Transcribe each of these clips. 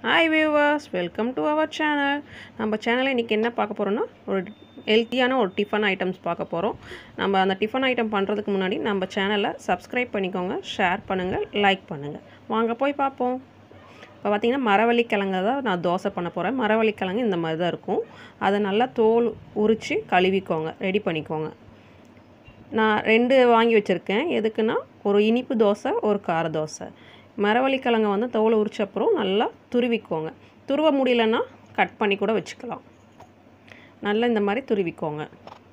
hi viewers welcome to our channel நம்ம சேனலில் இன்றைக்கி என்ன பார்க்க போகிறோன்னா ஒரு ஹெல்த்தியான ஒரு டிஃபன் ஐட்டம்ஸ் பார்க்க போகிறோம் நம்ம அந்த டிஃபன் ஐட்டம் பண்ணுறதுக்கு முன்னாடி நம்ம சேனலை சப்ஸ்கிரைப் பண்ணிக்கோங்க ஷேர் பண்ணுங்கள் லைக் பண்ணுங்கள் வாங்க போய் பார்ப்போம் இப்போ பார்த்தீங்கன்னா மரவள்ளி கிழங்க தான் நான் தோசை பண்ண போகிறேன் மரவள்ளி கிழங்கு இந்த மாதிரி தான் இருக்கும் அதை நல்லா தோல் உரித்து கழுவிக்கோங்க ரெடி பண்ணிக்கோங்க நான் ரெண்டு வாங்கி வச்சுருக்கேன் எதுக்குன்னா ஒரு இனிப்பு தோசை ஒரு கார தோசை மரவள்ளிக்கிழங்க வந்து தோலை உரிச்ச அப்புறம் நல்லா துருவிக்கோங்க துருவ முடியலன்னா கட் பண்ணி கூட வச்சுக்கலாம் நல்லா இந்த மாதிரி துருவிக்கோங்க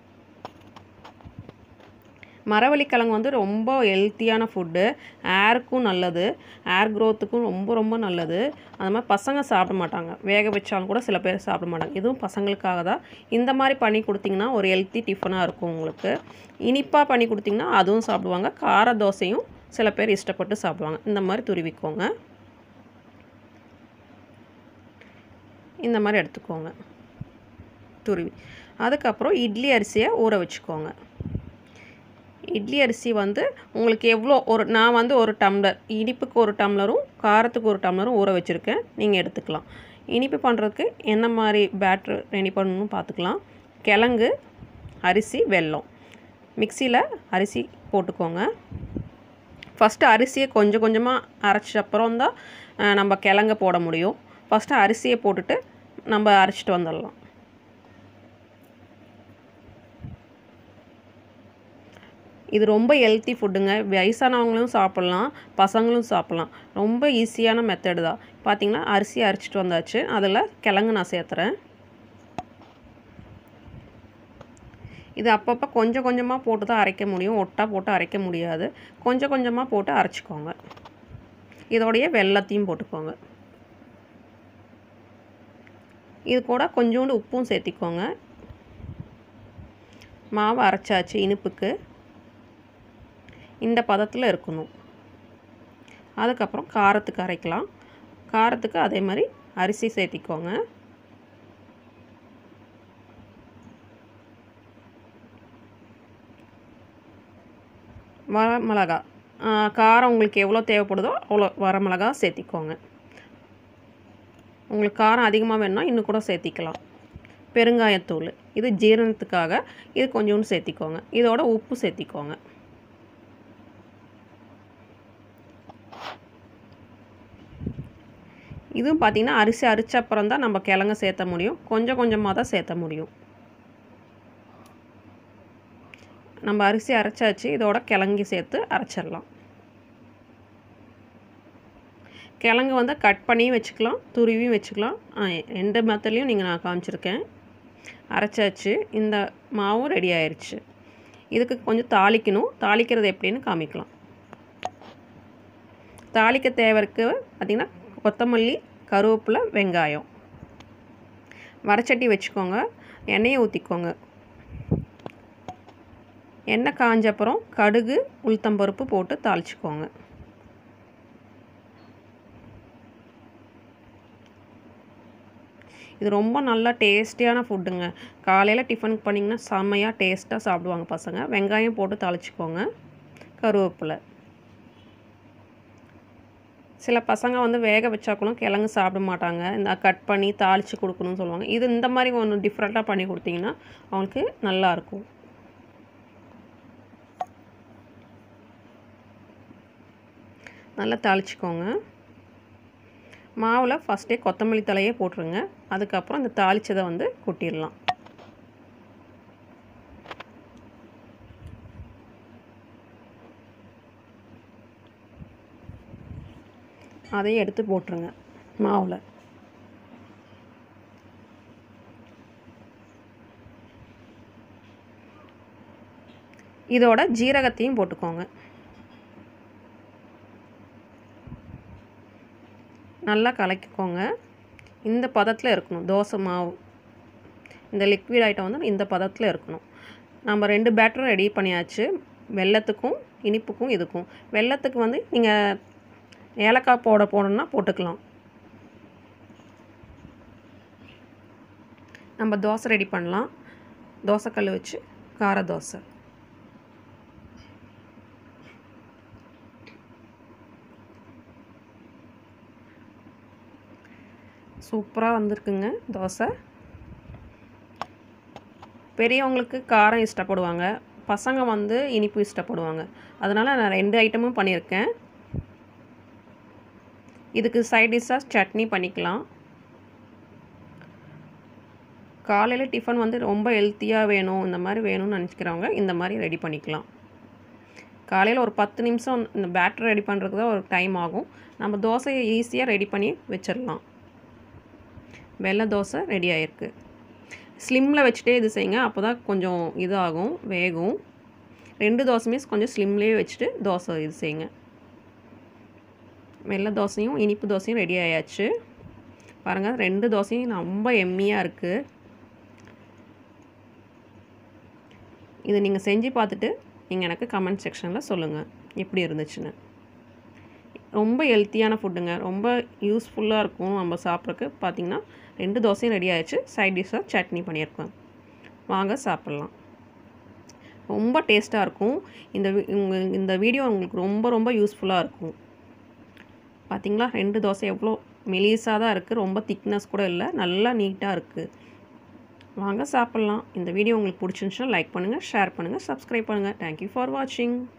மரவள்ளிக்கிழங்கு வந்து ரொம்ப ஹெல்த்தியான ஃபுட்டு ஏருக்கும் நல்லது ஏர் க்ரோத்துக்கும் ரொம்ப ரொம்ப நல்லது அது மாதிரி பசங்க சாப்பிட மாட்டாங்க வேக வச்சாலும் கூட சில பேர் சாப்பிட மாட்டாங்க இதுவும் பசங்களுக்காக தான் இந்த மாதிரி பண்ணி கொடுத்தீங்கன்னா ஒரு ஹெல்த்தி டிஃபனாக இருக்கும் உங்களுக்கு இனிப்பாக பண்ணி கொடுத்தீங்கன்னா அதுவும் சாப்பிடுவாங்க கார தோசையும் சில பேர் இஷ்டப்பட்டு சாப்பிடுவாங்க இந்த மாதிரி துருவிக்கோங்க இந்த மாதிரி எடுத்துக்கோங்க துருவி அதுக்கப்புறம் இட்லி அரிசியை ஊற வச்சுக்கோங்க இட்லி அரிசி வந்து உங்களுக்கு எவ்வளோ ஒரு நான் வந்து ஒரு டம்ளர் இனிப்புக்கு ஒரு டம்ளரும் காரத்துக்கு ஒரு டம்ளரும் ஊற வச்சுருக்கேன் நீங்கள் எடுத்துக்கலாம் இனிப்பு பண்ணுறதுக்கு என்ன மாதிரி பேட்ரு ரெடி பண்ணணும்னு பார்த்துக்கலாம் கிழங்கு அரிசி வெல்லம் மிக்சியில் அரிசி போட்டுக்கோங்க ஃபஸ்ட்டு அரிசியை கொஞ்சம் கொஞ்சமாக அரைச்ச அப்புறம் தான் நம்ம கிழங்க போட முடியும் ஃபஸ்ட்டு அரிசியை போட்டுட்டு நம்ம அரைச்சிட்டு வந்துடலாம் இது ரொம்ப ஹெல்த்தி ஃபுட்டுங்க வயசானவங்களும் சாப்பிட்லாம் பசங்களும் சாப்பிட்லாம் ரொம்ப ஈஸியான மெத்தடு தான் பார்த்திங்கன்னா அரிசி அரைச்சிட்டு வந்தாச்சு அதில் கிழங்கு நான் சேர்த்துறேன் இது அப்பப்போ கொஞ்சம் கொஞ்சமாக போட்டு தான் அரைக்க முடியும் ஒட்டா போட்டு அரைக்க முடியாது கொஞ்சம் கொஞ்சமாக போட்டு அரைச்சிக்கோங்க இதோடைய வெள்ளத்தையும் போட்டுக்கோங்க இது கூட கொஞ்சோண்டு உப்பும் சேர்த்திக்கோங்க மாவு அரைச்சாச்சு இனிப்புக்கு இந்த பதத்தில் இருக்கணும் அதுக்கப்புறம் காரத்துக்கு அரைக்கலாம் காரத்துக்கு அதே மாதிரி அரிசி சேர்த்திக்கோங்க வரமிளகா காரம் உங்களுக்கு எவ்வளோ தேவைப்படுதோ அவ்வளோ வரமிளகா சேர்த்திக்கோங்க உங்களுக்கு காரம் அதிகமாக வேணும்னா இன்னும் கூட சேர்த்திக்கலாம் பெருங்காயத்தூள் இது ஜீரணத்துக்காக இது கொஞ்சோண்டு சேர்த்திக்கோங்க இதோட உப்பு சேர்த்திக்கோங்க இதுவும் பார்த்திங்கன்னா அரிசி அரிச்ச அப்புறம் தான் நம்ம கிழங்க சேர்த்த முடியும் கொஞ்சம் கொஞ்சமாக தான் சேர்த்த முடியும் நம்ம அரிசி அரைச்சாச்சு இதோட கிழங்கு சேர்த்து அரைச்சிடலாம் கிழங்கு வந்து கட் பண்ணியும் வச்சுக்கலாம் துருவியும் வச்சுக்கலாம் ரெண்டு மெத்தட்லையும் நீங்கள் நான் காமிச்சிருக்கேன் அரைச்சாச்சு இந்த மாவும் ரெடி ஆயிடுச்சு இதுக்கு கொஞ்சம் தாளிக்கணும் தாளிக்கிறது எப்படின்னு காமிக்கலாம் தாளிக்க தேவைக்கு பார்த்திங்கன்னா கொத்தமல்லி கருவேப்பிலை வெங்காயம் வரைச்சட்டி வச்சுக்கோங்க எண்ணெயை ஊற்றிக்கோங்க எண்ணெய் காஞ்ச அப்புறம் கடுகு உளுத்தம்பருப்பு போட்டு தாளிச்சிக்கோங்க இது ரொம்ப நல்லா டேஸ்டியான ஃபுட்டுங்க காலையில் டிஃபனுக்கு பண்ணிங்கன்னா செம்மையாக டேஸ்ட்டாக சாப்பிடுவாங்க பசங்க வெங்காயம் போட்டு தாளிச்சிக்கோங்க கருவேப்பிலை சில பசங்க வந்து வேக வச்சா கூட கிழங்கு சாப்பிட மாட்டாங்க இந்த கட் பண்ணி தாளித்து கொடுக்கணும்னு சொல்லுவாங்க இது இந்த மாதிரி ஒன்று டிஃப்ரெண்ட்டாக பண்ணி கொடுத்தீங்கன்னா அவங்களுக்கு நல்லாயிருக்கும் நல்லா தாளிச்சிக்கோங்க மாவில் ஃபஸ்ட்டே கொத்தமல்லி தலையே போட்டுருங்க அதுக்கப்புறம் இந்த தாளித்ததை வந்து கொட்டிடலாம் அதையும் எடுத்து போட்டுருங்க மாவில் இதோட ஜீரகத்தையும் போட்டுக்கோங்க நல்லா கலக்கிக்கோங்க இந்த பதத்தில் இருக்கணும் தோசை மாவு இந்த லிக்விட் ஐட்டம் வந்து இந்த பதத்தில் இருக்கணும் நம்ம ரெண்டு பேட்டரும் ரெடி பண்ணியாச்சு வெள்ளத்துக்கும் இனிப்புக்கும் இதுக்கும் வெள்ளத்துக்கு வந்து நீங்கள் ஏலக்காய் போட போடணும்னா போட்டுக்கலாம் நம்ம தோசை ரெடி பண்ணலாம் தோசைக்கல் வச்சு கார தோசை சூப்பராக வந்திருக்குங்க தோசை பெரியவங்களுக்கு காரம் இஷ்டப்படுவாங்க பசங்க வந்து இனிப்பு இஷ்டப்படுவாங்க அதனால் நான் ரெண்டு ஐட்டமும் பண்ணியிருக்கேன் இதுக்கு சைட் டிஷ்ஷாக சட்னி பண்ணிக்கலாம் காலையில் டிஃபன் வந்து ரொம்ப ஹெல்த்தியாக வேணும் இந்த மாதிரி வேணும்னு நினச்சிக்கிறவங்க இந்த மாதிரி ரெடி பண்ணிக்கலாம் காலையில் ஒரு பத்து நிமிஷம் இந்த பேட்டர் ரெடி பண்ணுறதுக்கு தான் ஒரு டைம் ஆகும் நம்ம தோசையை ஈஸியாக ரெடி பண்ணி வச்சிடலாம் வெள்ளை தோசை ரெடி ஆகிருக்கு ஸ்லிம்மில் வச்சுட்டே இது செய்யுங்க அப்போ தான் கொஞ்சம் இதாகும் வேகும் ரெண்டு தோசையுமே கொஞ்சம் ஸ்லிம்லேயே வச்சுட்டு தோசை இது செய்யுங்க வெள்ளை தோசையும் இனிப்பு தோசையும் ரெடி ஆயாச்சு பாருங்கள் ரெண்டு தோசையும் ரொம்ப எம்மியாக இருக்குது இது நீங்கள் செஞ்சு பார்த்துட்டு நீங்கள் எனக்கு கமெண்ட் செக்ஷனில் சொல்லுங்கள் எப்படி இருந்துச்சுன்னு ரொம்ப ஹெல்த்தியான ஃபுட்டுங்க ரொம்ப யூஸ்ஃபுல்லாக இருக்கும் நம்ம சாப்பிட்றதுக்கு பார்த்திங்கன்னா ரெண்டு தோசையும் ரெடி ஆயிடுச்சு சைட் டிஷ்ஷாக சட்னி பண்ணியிருக்கோம் வாங்க சாப்பிட்லாம் ரொம்ப டேஸ்ட்டாக இருக்கும் இந்த உங்கள் இந்த வீடியோ உங்களுக்கு ரொம்ப ரொம்ப யூஸ்ஃபுல்லாக இருக்கும் பார்த்திங்களா ரெண்டு தோசை எவ்வளோ மெலிசாக தான் இருக்குது ரொம்ப திக்னஸ் கூட இல்லை நல்லா நீட்டாக இருக்குது வாங்க சாப்பிட்லாம் இந்த வீடியோ உங்களுக்கு பிடிச்சிருந்துச்சுன்னா லைக் பண்ணுங்கள் ஷேர் பண்ணுங்கள் சப்ஸ்கிரைப் பண்ணுங்கள் தேங்க்யூ ஃபார் வாட்சிங்